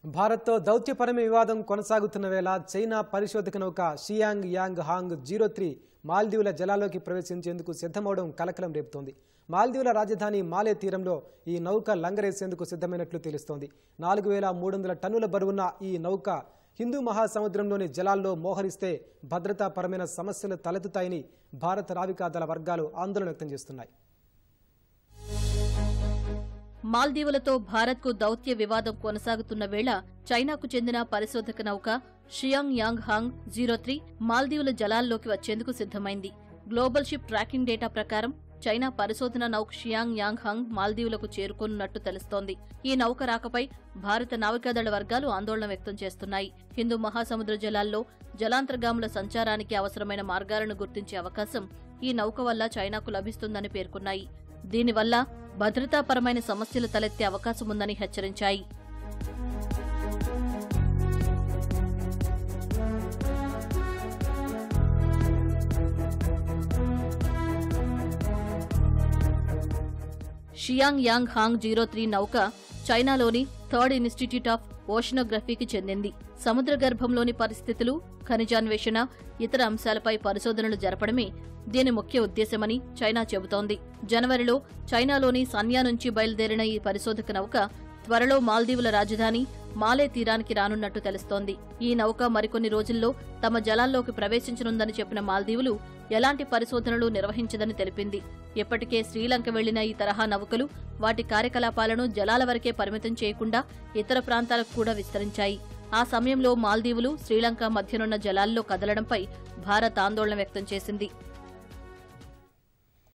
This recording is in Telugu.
భారత్తో దౌత్యపరమైన వివాదం కొనసాగుతున్న వేళ చైనా పరిశోధక నౌక Xiang Yang Hong zero three మాల్దీవుల జలాల్లోకి ప్రవేశించేందుకు సిద్ధమవడం కలకలం రేపుతోంది మాల్దీవుల రాజధాని మాలే తీరంలో ఈ నౌక లంగరేసేందుకు సిద్ధమైనట్లు తెలుస్తోంది నాలుగు వేల మూడు వందల టన్నుల బరువున్న ఈ నౌక హిందూ మహాసముద్రంలోని జలాల్లో మోహరిస్తే భద్రతాపరమైన సమస్యలు తలెత్తుతాయని భారత నావికా దళ వర్గాలు ఆందోళన వ్యక్తం చేస్తున్నాయి మాల్దీవులతో భారత్కు దౌత్య వివాదం కొనసాగుతున్న వేళ చైనాకు చెందిన పరిశోధక నౌక Xiang Yang Hong zero three మాల్దీవుల జలాల్లోకి వచ్చేందుకు సిద్ధమైంది గ్లోబల్ షిప్ ట్రాకింగ్ డేటా ప్రకారం చైనా పరిశోధన నౌక షియాంగ్ యాంగ్ హాంగ్ మాల్దీవులకు చేరుకోనున్నట్టు తెలుస్తోంది ఈ నౌక రాకపై భారత నావికాదళ వర్గాలు ఆందోళన వ్యక్తం చేస్తున్నాయి హిందూ మహాసముద్ర జలాల్లో జలాంతర్గాముల సంచారానికి అవసరమైన మార్గాలను గుర్తించే అవకాశం ఈ నౌక వల్ల చైనాకు లభిస్తుందని పేర్కొన్నాయి దీనివల్ల భద్రతాపరమైన సమస్యలు తలెత్తే అవకాశం ఉందని హెచ్చరించాయి Xiang Yang Hong zero three నౌక చైనాలోని థర్డ్ ఇన్స్టిట్యూట్ ఆఫ్ ఓషనోగ్రఫీకి చెందింది సముద్ర గర్భంలోని పరిస్థితులు ఖనిజాన్వేషణ ఇతర అంశాలపై పరిశోధనలు జరపడమే దీని ముఖ్య ఉద్దేశమని చైనా చెబుతోంది జనవరిలో చైనాలోని సన్యా నుంచి బయలుదేరిన ఈ పరిశోధక నౌక త్వరలో మాల్దీవుల రాజధాని మాలే తీరానికి రానున్నట్టు తెలుస్తోంది ఈ నౌక మరికొన్ని రోజుల్లో తమ జలాల్లోకి ప్రవేశించనుందని చెప్పిన మాల్దీవులు ఎలాంటి పరిశోధనలు నిర్వహించదని తెలిపింది ఇప్పటికే శ్రీలంక వెళ్లిన ఈ తరహా నౌకలు వాటి కార్యకలాపాలను జలాల వరకే పరిమితం చేయకుండా ఇతర ప్రాంతాలకు కూడా విస్తరించాయి ఆ సమయంలో మాల్దీవులు శ్రీలంక మధ్యనున్న జలాల్లో కదలడంపై భారత్ ఆందోళన వ్యక్తం చేసింది